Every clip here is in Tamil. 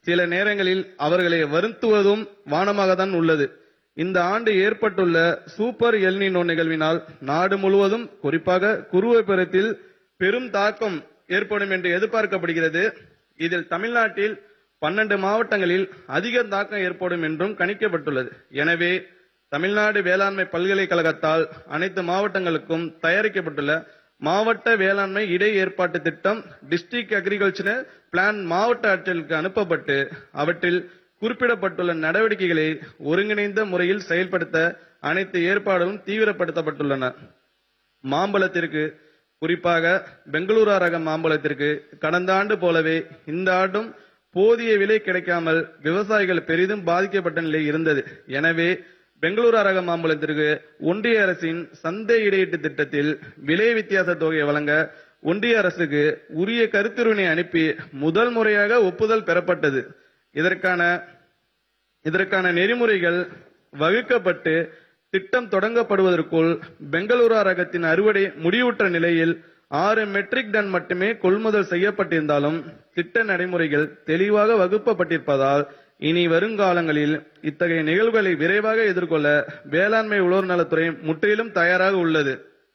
சில நேரங்களில் அவர்களை வருத்துவதும் வானமாகத்தான் உள்ளது இந்த ஆண்டு ஏற்பட்டுள்ள சூப்பர் எல்னினோ நிகழ்வினால் நாடு முழுவதும் குறிப்பாக குருவைப்புறத்தில் பெரும் தாக்கம் ஏற்படும் என்று எதிர்பார்க்கப்படுகிறது இதில் தமிழ்நாட்டில் பன்னெண்டு மாவட்டங்களில் அதிக தாக்கம் ஏற்படும் என்றும் கணிக்கப்பட்டுள்ளது எனவே தமிழ்நாடு வேளாண்மை பல்கலைக்கழகத்தால் அனைத்து மாவட்டங்களுக்கும் தயாரிக்கப்பட்டுள்ள மாவட்ட வேளாண்மை இடை ஏற்பாட்டு திட்டம் டிஸ்ட்ரிக்ட் அக்ரிகல்ச்சரல் பிளான் மாவட்ட ஆட்சியர்களுக்கு அனுப்பப்பட்டு அவற்றில் குறிப்பிடப்பட்டுள்ள நடவடிக்கைகளை ஒருங்கிணைந்த முறையில் செயல்படுத்த அனைத்து ஏற்பாடுகளும் தீவிரப்படுத்தப்பட்டுள்ளன மாம்பழத்திற்கு குறிப்பாக பெங்களூரா ரக மாம்பழத்திற்கு கடந்த ஆண்டு போலவே இந்த ஆண்டும் போதிய விலை கிடைக்காமல் விவசாயிகள் பெரிதும் பாதிக்கப்பட்ட நிலை இருந்தது எனவே பெங்களூரா ரக மாம்பழத்திற்கு ஒன்றிய அரசின் சந்தை இடையீட்டு திட்டத்தில் விலை வித்தியாச தொகையை வழங்க ஒன்றிய அரசுக்கு உரிய கருத்துருவினை அனுப்பி முதல் முறையாக ஒப்புதல் பெறப்பட்டது இதற்கான இதற்கான நெறிமுறைகள் வகுக்கப்பட்டு திட்டம் தொடங்கப்படுவதற்குள் பெங்களூரா ரகத்தின் அறுவடை முடிவுற்ற நிலையில் ஆறு மெட்ரிக் டன் மட்டுமே கொள்முதல் செய்யப்பட்டிருந்தாலும் திட்ட நடைமுறைகள் தெளிவாக வகுப்பப்பட்டிருப்பதால் இனி வருங்காலங்களில் இத்தகைய நிகழ்வுகளை விரைவாக எதிர்கொள்ள வேளாண்மை உழவர் நலத்துறை முற்றிலும் தயாராக உள்ளது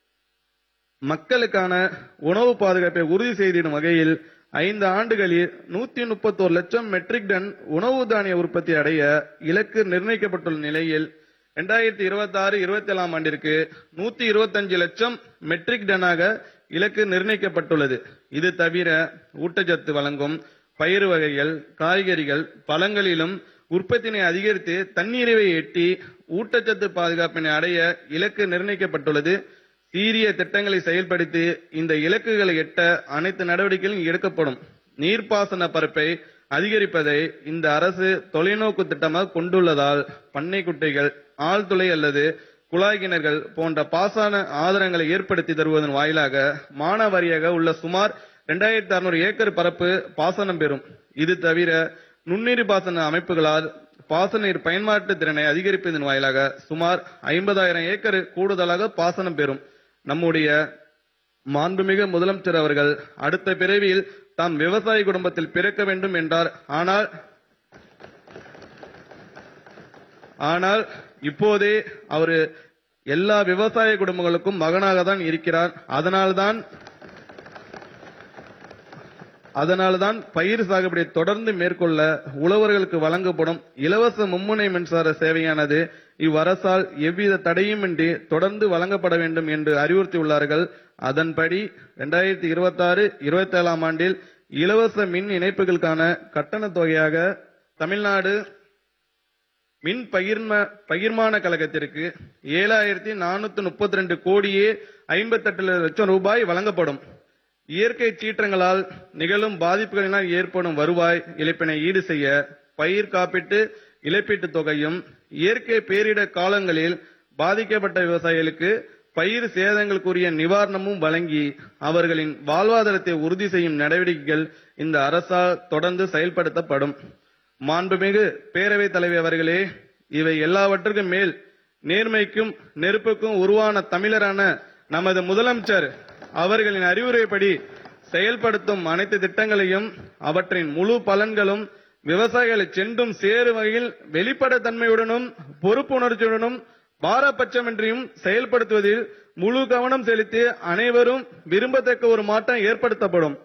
மக்களுக்கான உணவு பாதுகாப்பை உறுதி செய்திடும் வகையில் ஐந்து ஆண்டுகளில் நூத்தி முப்பத்தோரு லட்சம் மெட்ரிக் டன் உணவு தானிய உற்பத்தி அடைய இலக்கு நிர்ணயிக்கப்பட்டுள்ள நிலையில் இரண்டாயிரத்தி இருபத்தி ஆறு இருபத்தி ஏழாம் ஆண்டிற்கு நூத்தி இருபத்தஞ்சு லட்சம் மெட்ரிக் டனாக இலக்கு நிர்ணயிக்கப்பட்டுள்ளது இது தவிர ஊட்டச்சத்து வழங்கும் பயிர் வகைகள் காய்கறிகள் பழங்களிலும் உற்பத்தினை அதிகரித்து தண்ணீரை எட்டி ஊட்டச்சத்து பாதுகாப்பினை அடைய இலக்கு நிர்ணயிக்கப்பட்டுள்ளது சீரிய திட்டங்களை செயல்படுத்தி இந்த இலக்குகளை எட்ட அனைத்து நடவடிக்கைகளும் எடுக்கப்படும் நீர்ப்பாசன பரப்பை அதிகரிப்பதை இந்த அரசு தொலைநோக்கு திட்டமாக கொண்டுள்ளதால் பண்ணை குட்டைகள் ஆழ்துளை அல்லது குழாய் கிணறுகள் போன்ற பாசன ஆதாரங்களை ஏற்படுத்தி தருவதன் வாயிலாக மானாவாரியாக உள்ள சுமார் இரண்டாயிரத்தி அறுநூறு ஏக்கர் பரப்பு பாசனம் பெறும் இது தவிர நுண்ணீர் பாசன அமைப்புகளால் பாசன நீர் பயன்பாட்டு திறனை அதிகரிப்பதன் வாயிலாக சுமார் ஐம்பதாயிரம் ஏக்கர் கூடுதலாக பாசனம் பெறும் நம்முடைய மாண்புமிகு முதலமைச்சர் அவர்கள் அடுத்த பிறவியில் தாம் விவசாய குடும்பத்தில் பிறக்க வேண்டும் என்றார் ஆனால் ஆனால் இப்போதே அவர் எல்லா விவசாய குடும்பங்களுக்கும் மகனாக தான் இருக்கிறார் அதனால்தான் அதனால்தான் பயிர் சாகுபடியை தொடர்ந்து மேற்கொள்ள உழவர்களுக்கு வழங்கப்படும் இலவச மும்முனை மின்சார சேவையானது இவ்வரசால் எவ்வித தடையுமின்றி தொடர்ந்து வழங்கப்பட வேண்டும் என்று அறிவுறுத்தியுள்ளார்கள் அதன்படி இரண்டாயிரத்தி இருபத்தி ஆறு இருபத்தி ஏழாம் ஆண்டில் இலவச மின் இணைப்புகளுக்கான கட்டண தொகையாக தமிழ்நாடு மின் பகிர்ம பகிர்மான கழகத்திற்கு ஏழாயிரத்தி நானூத்தி முப்பத்தி ரெண்டு கோடியே ஐம்பத்தெட்டு லட்சம் ரூபாய் வழங்கப்படும் இயற்கை சீற்றங்களால் நிகழும் பாதிப்புகளினால் ஏற்படும் வருவாய் இழப்பினை ஈடு செய்ய பயிர் காப்பீட்டு இழப்பீட்டுத் தொகையும் இயற்கை பேரிடர் காலங்களில் பாதிக்கப்பட்ட விவசாயிகளுக்கு பயிர் சேதங்களுக்குரிய நிவாரணமும் வழங்கி அவர்களின் வாழ்வாதாரத்தை உறுதி செய்யும் நடவடிக்கைகள் இந்த அரசால் தொடர்ந்து செயல்படுத்தப்படும் மாண்புமிகு பேரவைத் தலைவர் அவர்களே இவை எல்லாவற்றுக்கும் மேல் நேர்மைக்கும் நெருப்புக்கும் உருவான தமிழரான நமது முதலமைச்சர் அவர்களின் அறிவுரைப்படி செயல்படுத்தும் அனைத்து திட்டங்களையும் அவற்றின் முழு பலன்களும் விவசாயிகளை சென்றும் சேரும் வகையில் வெளிப்படைத்தன்மையுடனும் பொறுப்புணர்ச்சியுடனும் பாரபட்சமின்றியும் செயல்படுத்துவதில் முழு கவனம் செலுத்தி அனைவரும் விரும்பத்தக்க ஒரு மாற்றம் ஏற்படுத்தப்படும்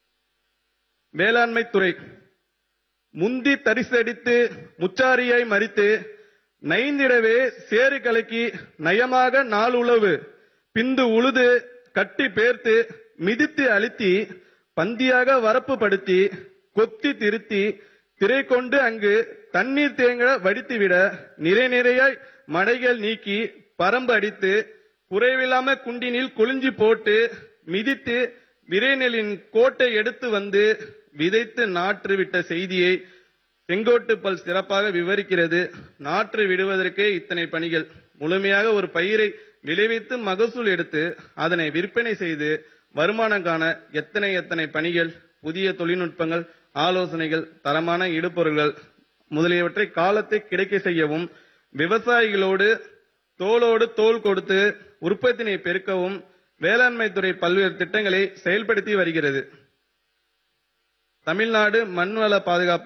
வேளாண்மை துறை முந்தி தரிசடித்து முச்சாரியாய் மறித்து நைந்திடவே சேறு கலக்கி நயமாக நாள் உழவு பிந்து உழுது கட்டி பேர்த்து மிதித்து அழுத்தி பந்தியாக வரப்பு படுத்தி கொத்தி திருத்தி திரை கொண்டு அங்கு தண்ணீர் தேங்க வடித்துவிட நிறை நிறையாய் மடைகள் நீக்கி பரம்பு அடித்து குறைவில்லாம குண்டினில் குளிஞ்சி போட்டு மிதித்து விரைநெலின் கோட்டை எடுத்து வந்து விதைத்து நாற்று விட்ட செய்தியை செங்கோட்டு பல் சிறப்பாக விவரிக்கிறது நாற்று விடுவதற்கே இத்தனை பணிகள் முழுமையாக ஒரு பயிரை விளைவித்து மகசூல் எடுத்து அதனை விற்பனை செய்து வருமானம் காண எத்தனை எத்தனை பணிகள் புதிய தொழில்நுட்பங்கள் ஆலோசனைகள் தரமான இடுபொருள்கள் முதலியவற்றை காலத்தை கிடைக்க செய்யவும் விவசாயிகளோடு தோளோடு தோள் கொடுத்து உற்பத்தினை பெருக்கவும் வேளாண்மை துறை பல்வேறு திட்டங்களை செயல்படுத்தி வருகிறது தமிழ்நாடு மண்வள பாதுகாப்பு